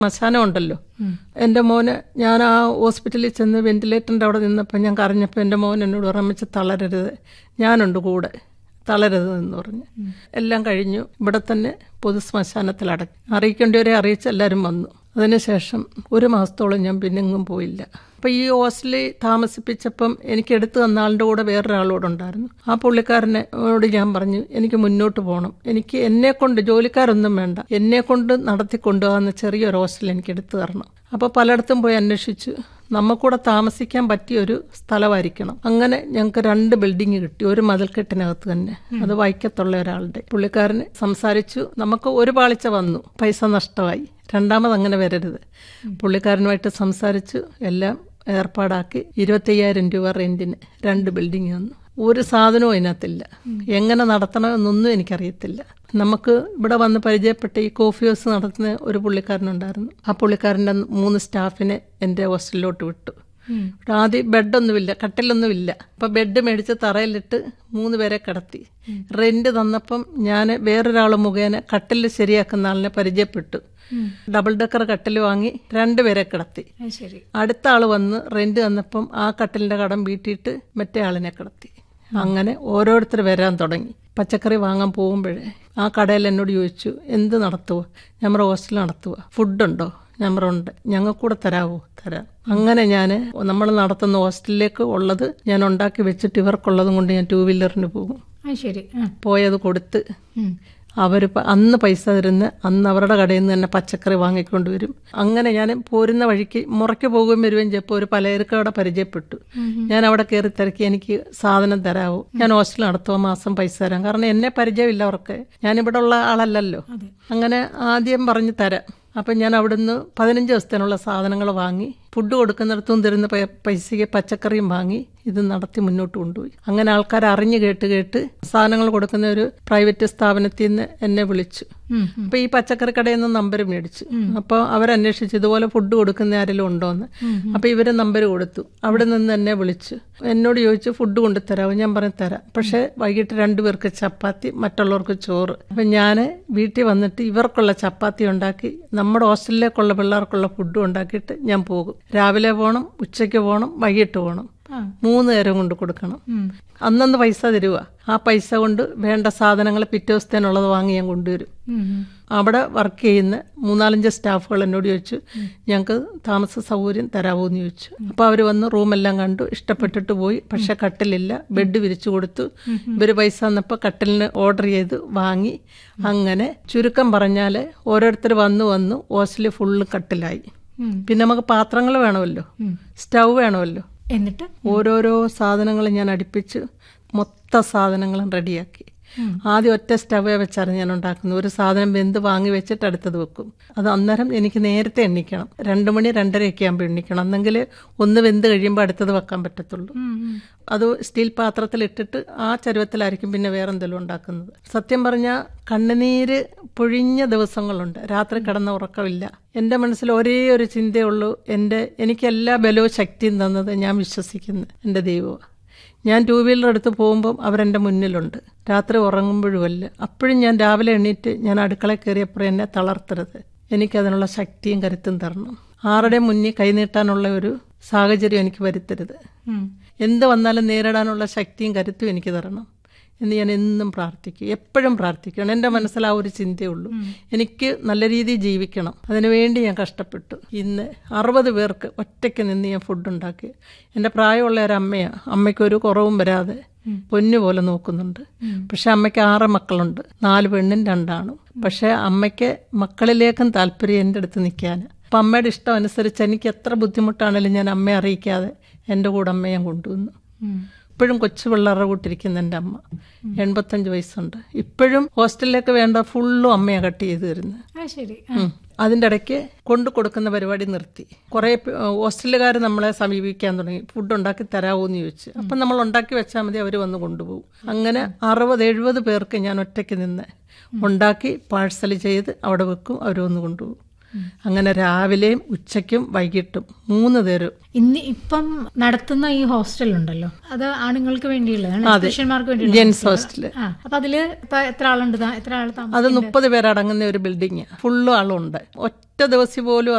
മശാനം ഉണ്ടല്ലോ എൻ്റെ മോന് ഞാൻ ആ ഹോസ്പിറ്റലിൽ ചെന്ന് വെന്റിലേറ്ററിൻ്റെ അവിടെ നിന്നപ്പോൾ ഞാൻ കരഞ്ഞപ്പോൾ എൻ്റെ മോൻ എന്നോട് ഉറമിച്ച് തളരരുത് ഞാനുണ്ട് കൂടെ തളരരുത് എന്ന് പറഞ്ഞു എല്ലാം കഴിഞ്ഞു ഇവിടെ തന്നെ പൊതു ശ്മശാനത്തിൽ അടക്കി അറിയിക്കേണ്ടവരെ അറിയിച്ച് എല്ലാവരും വന്നു അതിനുശേഷം ഒരു മാസത്തോളം ഞാൻ പിന്നെ എങ്ങും പോയില്ല അപ്പൊ ഈ ഹോസ്റ്റലിൽ താമസിപ്പിച്ചപ്പം എനിക്ക് എടുത്തു തന്ന ആളുടെ കൂടെ വേറൊരാളോട് ഉണ്ടായിരുന്നു ആ പുള്ളിക്കാരനോട് ഞാൻ പറഞ്ഞു എനിക്ക് മുന്നോട്ട് പോകണം എനിക്ക് എന്നെ കൊണ്ട് ജോലിക്കാരൊന്നും വേണ്ട എന്നെ കൊണ്ട് നടത്തി കൊണ്ടുപോകുന്ന ചെറിയൊരു ഹോസ്റ്റൽ എനിക്ക് എടുത്തു തരണം അപ്പൊ പലയിടത്തും പോയി അന്വേഷിച്ചു നമുക്കൂടെ താമസിക്കാൻ പറ്റിയ ഒരു സ്ഥലമായിരിക്കണം അങ്ങനെ ഞങ്ങൾക്ക് രണ്ട് ബിൽഡിംഗ് കിട്ടി ഒരു മതിൽക്കെട്ടിനകത്ത് തന്നെ അത് വൈക്കത്തുള്ള ഒരാളുടെ പുള്ളിക്കാരന് സംസാരിച്ചു നമുക്ക് ഒരു പാളിച്ച വന്നു പൈസ നഷ്ടമായി രണ്ടാമത് അങ്ങനെ വരരുത് പുള്ളിക്കാരനുമായിട്ട് സംസാരിച്ചു എല്ലാം ഏർപ്പാടാക്കി ഇരുപത്തയ്യായിരം രൂപ റെന്റിന് രണ്ട് ബിൽഡിംഗ് വന്നു ഒരു സാധനവും അതിനകത്തില്ല എങ്ങനെ നടത്തണമെന്നൊന്നും എനിക്കറിയത്തില്ല നമുക്ക് ഇവിടെ വന്ന് പരിചയപ്പെട്ട ഈ കോഫി ഹൗസ് നടത്തുന്ന ഒരു പുള്ളിക്കാരനുണ്ടായിരുന്നു ആ പുള്ളിക്കാരൻ്റെ മൂന്ന് സ്റ്റാഫിനെ എൻ്റെ ഹോസ്റ്റലിലോട്ട് വിട്ടു ഇവിടെ ആദ്യം ബെഡൊന്നുമില്ല കട്ടിലൊന്നുമില്ല അപ്പൊ ബെഡ് മേടിച്ച് തറയിലിട്ട് മൂന്ന് പേരെ കിടത്തി റെന്റ് തന്നപ്പം ഞാൻ വേറൊരാൾ മുഖേന കട്ടിൽ ശരിയാക്കുന്ന ആളിനെ പരിചയപ്പെട്ടു ഡബിൾ ഡെക്കർ കട്ടിൽ വാങ്ങി രണ്ടുപേരെ കിടത്തി അത് ശരി അടുത്ത ആള് വന്ന് റെന്റ് തന്നപ്പം ആ കട്ടിലിന്റെ കടം വീട്ടിയിട്ട് മറ്റേ ആളിനെ കിടത്തി അങ്ങനെ ഓരോരുത്തർ വരാൻ തുടങ്ങി പച്ചക്കറി വാങ്ങാൻ പോകുമ്പോഴേ ആ കടയിൽ എന്നോട് ചോദിച്ചു എന്ത് നടത്തുക ഞമ്മടെ ഹോസ്റ്റൽ നടത്തുക ഫുഡുണ്ടോ ഞമ്മറുണ്ട് ഞങ്ങൾക്കൂടെ തരാവോ തരാം അങ്ങനെ ഞാൻ നമ്മൾ നടത്തുന്ന ഹോസ്റ്റലിലേക്ക് ഉള്ളത് ഞാൻ ഉണ്ടാക്കി വെച്ചിട്ട് ഇവർക്കുള്ളതും കൊണ്ട് ഞാൻ ടൂ വീലറിന് പോകും അത് ശരി ആ. പോയത് കൊടുത്ത് ഉം. അവർ അന്ന് പൈസ തരുന്ന അന്ന് അവരുടെ കടയിൽ നിന്ന് തന്നെ പച്ചക്കറി വാങ്ങിക്കൊണ്ട് വരും അങ്ങനെ ഞാൻ പോരുന്ന വഴിക്ക് മുറയ്ക്ക് പോകുകയും വരുകയും ചെയ്യപ്പോൾ ഒരു പലചരക്ക് അവിടെ പരിചയപ്പെട്ടു ഞാൻ അവിടെ കയറി തിരക്കി എനിക്ക് സാധനം തരാവോ ഞാൻ ഹോസ്റ്റൽ നടത്തുക മാസം പൈസ തരാം കാരണം എന്നെ പരിചയമില്ല അവർക്ക് ഞാൻ ഇവിടെ ഉള്ള ആളല്ലല്ലോ അങ്ങനെ ആദ്യം പറഞ്ഞു തരാം അപ്പം ഞാൻ അവിടുന്ന് പതിനഞ്ച് ദിവസത്തിനുള്ള സാധനങ്ങൾ വാങ്ങി ഫുഡ് കൊടുക്കുന്നിടത്തും തരുന്ന പൈ- പൈസയ്ക്ക് പച്ചക്കറിയും വാങ്ങി ഇത് നടത്തി മുന്നോട്ട് കൊണ്ടുപോയി അങ്ങനെ ആൾക്കാർ അറിഞ്ഞു കേട്ട് കേട്ട് സാധനങ്ങൾ കൊടുക്കുന്ന ഒരു പ്രൈവറ്റ് സ്ഥാപനത്തിൽ നിന്ന് എന്നെ വിളിച്ചു ഉം. അപ്പൊ ഈ പച്ചക്കറി കടയിൽ നിന്ന് നമ്പർ മേടിച്ചു അപ്പൊ അവരന്വേഷിച്ചു ഇതുപോലെ ഫുഡ് കൊടുക്കുന്ന ആരെങ്കിലും ഉണ്ടോന്ന് അപ്പൊ ഇവര് നമ്പർ കൊടുത്തു അവിടെ നിന്ന് എന്നെ വിളിച്ചു എന്നോട് ചോദിച്ചു ഫുഡ് കൊണ്ടുതരാമോ ഞാൻ പറഞ്ഞു തരാം പക്ഷെ വൈകിട്ട് രണ്ടുപേർക്ക് ചപ്പാത്തി മറ്റുള്ളവർക്ക് ചോറ് അപ്പൊ ഞാൻ വീട്ടിൽ വന്നിട്ട് ഇവർക്കുള്ള ചപ്പാത്തി ഉണ്ടാക്കി നമ്മുടെ ഹോസ്റ്റലിലേക്കുള്ള പിള്ളേർക്കുള്ള ഫുഡും ഉണ്ടാക്കിയിട്ട് ഞാൻ പോകും രാവിലെ പോകണം ഉച്ചയ്ക്ക് പോകണം വൈകിട്ട് പോകണം ആ. മൂന്ന് നേരം കൊണ്ട് കൊടുക്കണം ഉം. അന്നന്ന് പൈസ തരുക ആ പൈസ കൊണ്ട് വേണ്ട സാധനങ്ങൾ പിറ്റേ ദിവസത്തേനുള്ളത് വാങ്ങി ഞാൻ കൊണ്ടുവരും ഉം. ഉം. അവിടെ വർക്ക് ചെയ്യുന്ന മൂന്നാലഞ്ച് സ്റ്റാഫുകൾ എന്നോട് ചോദിച്ചു ഞങ്ങൾക്ക് താമസ സൗകര്യം തരാമോ എന്ന് ചോദിച്ചു അപ്പോൾ അവർ വന്ന് റൂമെല്ലാം കണ്ടു ഇഷ്ടപ്പെട്ടിട്ട് പോയി പക്ഷെ കട്ടിലില്ല ബെഡ് വിരിച്ചു കൊടുത്തു ഇവർ പൈസ തന്നപ്പോൾ കട്ടിലിന് ഓർഡർ ചെയ്ത് വാങ്ങി അങ്ങനെ ചുരുക്കം പറഞ്ഞാൽ ഓരോരുത്തർ വന്നു വന്നു ഹോസ്റ്റലിൽ ഫുള്ള് കട്ടിലായി ഉം. പിന്നെ നമുക്ക് പാത്രങ്ങൾ വേണമല്ലോ ഉം. സ്റ്റൗ വേണമല്ലോ എന്നിട്ട് ഓരോരോ സാധനങ്ങൾ ഞാൻ അടുപ്പിച്ച് മൊത്ത സാധനങ്ങളും റെഡിയാക്കി ആദ്യം ഒറ്റ സ്റ്റവേ വെച്ചാണ് ഞാൻ ഉണ്ടാക്കുന്നത് ഒരു സാധനം വെന്ത് വാങ്ങി വെച്ചിട്ട് അടുത്തത് വെക്കും അത് അന്നേരം എനിക്ക് നേരത്തെ എണ്ണിക്കണം രണ്ട് മണി രണ്ടരയൊക്കെ ആകുമ്പോൾ എണ്ണിക്കണം എന്നെങ്കിൽ ഒന്ന് വെന്ത് കഴിയുമ്പോൾ അടുത്തത് വെക്കാൻ പറ്റത്തുള്ളൂ ഉം. ഉം. അത് സ്റ്റീൽ പാത്രത്തിൽ ഇട്ടിട്ട് ആ ചരുവത്തിലായിരിക്കും പിന്നെ വേറെ എന്തെങ്കിലും ഉണ്ടാക്കുന്നത് സത്യം പറഞ്ഞാൽ കണ്ണുനീര് പൊഴിഞ്ഞ ദിവസങ്ങളുണ്ട് രാത്രി കിടന്ന ഉറക്കമില്ല എൻ്റെ മനസ്സിൽ ഒരേ ഒരു ചിന്തയുള്ളൂ എൻ്റെ എനിക്ക് എല്ലാ ബലവും ശക്തിയും തന്നത് ഞാൻ വിശ്വസിക്കുന്നു എൻ്റെ ദൈവമാണ് ഞാൻ ടൂ വീലർ എടുത്ത് പോകുമ്പം അവരെൻ്റെ മുന്നിലുണ്ട് രാത്രി ഉറങ്ങുമ്പോഴുമല്ല അപ്പോഴും ഞാൻ രാവിലെ എണീറ്റ് ഞാൻ അടുക്കളയിൽ കയറിയപ്പോഴും എന്നെ തളർത്തരുത് എനിക്കതിനുള്ള ശക്തിയും കരുത്തും തരണം ആരുടെ മുന്നിൽ കൈനീട്ടാനുള്ള ഒരു സാഹചര്യം എനിക്ക് വരുത്തരുത് ഉം. എന്ത് വന്നാലും നേരിടാനുള്ള ശക്തിയും കരുത്തും എനിക്ക് തരണം എന്ന് ഞാൻ എന്നും പ്രാർത്ഥിക്കും എപ്പോഴും പ്രാർത്ഥിക്കണം എൻ്റെ മനസ്സിൽ ആ ഒരു ചിന്തയുള്ളൂ എനിക്ക് നല്ല രീതിയിൽ ജീവിക്കണം അതിനുവേണ്ടി ഞാൻ കഷ്ടപ്പെട്ടു ഇന്ന് അറുപത് പേർക്ക് ഒറ്റയ്ക്ക് നിന്ന് ഞാൻ ഫുഡ് ഉണ്ടാക്കി എൻ്റെ പ്രായമുള്ള ഒരു അമ്മയാണ് അമ്മയ്ക്ക് ഒരു കുറവും വരാതെ പൊന്നു പോലെ നോക്കുന്നുണ്ട് പക്ഷെ അമ്മയ്ക്ക് ആറ് മക്കളുണ്ട് നാല് പെണ്ണും രണ്ടാണും പക്ഷെ അമ്മയ്ക്ക് മക്കളിലേക്കും താല്പര്യം എൻ്റെ അടുത്ത് നിൽക്കാൻ അപ്പം അമ്മയുടെ ഇഷ്ടം അനുസരിച്ച് എനിക്ക് എത്ര ബുദ്ധിമുട്ടാണെങ്കിലും ഞാൻ അമ്മയെ അറിയിക്കാതെ എൻ്റെ കൂടെ അമ്മയെ ഞാൻ കൊണ്ടുവന്നു ഉം. ഇപ്പോഴും കൊച്ചു പിള്ളേരുടെ കൂട്ടിരിക്കുന്ന എൻ്റെ അമ്മ എൺപത്തഞ്ച് വയസ്സുണ്ട് ഇപ്പോഴും ഹോസ്റ്റലിലേക്ക് വേണ്ട ഫുള്ളും അമ്മയാണ് കട്ട് ചെയ്ത് തരുന്നത് അത് ശരി ഉം. അതിൻ്റെ ഇടയ്ക്ക് കൊണ്ടു കൊടുക്കുന്ന പരിപാടി നിർത്തി കുറേ ഹോസ്റ്റലുകാർ നമ്മളെ സമീപിക്കാൻ തുടങ്ങി ഫുഡ് ഉണ്ടാക്കി തരാമോ എന്ന് ചോദിച്ചു അപ്പം നമ്മൾ ഉണ്ടാക്കി വെച്ചാൽ മതി അവർ വന്ന് കൊണ്ടുപോകും അങ്ങനെ അറുപത് എഴുപത് പേർക്ക് ഞാൻ ഒറ്റയ്ക്ക് നിന്ന് ഉണ്ടാക്കി പാഴ്സൽ ചെയ്ത് അവിടെ വെക്കും അവർ വന്ന് കൊണ്ടുപോകും അങ്ങനെ രാവിലെയും ഉച്ചയ്ക്കും വൈകിട്ടും മൂന്ന് നേരം ഇന്ന് ഇപ്പം നടത്തുന്ന ഈ ഹോസ്റ്റൽ ഉണ്ടല്ലോ അത് ആണുങ്ങൾക്ക് വേണ്ടിയുള്ളതാണ് പുരുഷന്മാർക്ക് വേണ്ടിയുള്ള ജെൻസ് ഹോസ്റ്റല് ആ അപ്പൊ അതില് ഇപ്പൊ എത്ര ആളുണ്ട് താ- എത്ര ആൾ അത് താമസം മുപ്പത് പേരടങ്ങുന്ന ഒരു ബിൽഡിങ് ഫുള്ളും ആളുണ്ട് ഒറ്റ ഒറ്റ ദിവസം പോലും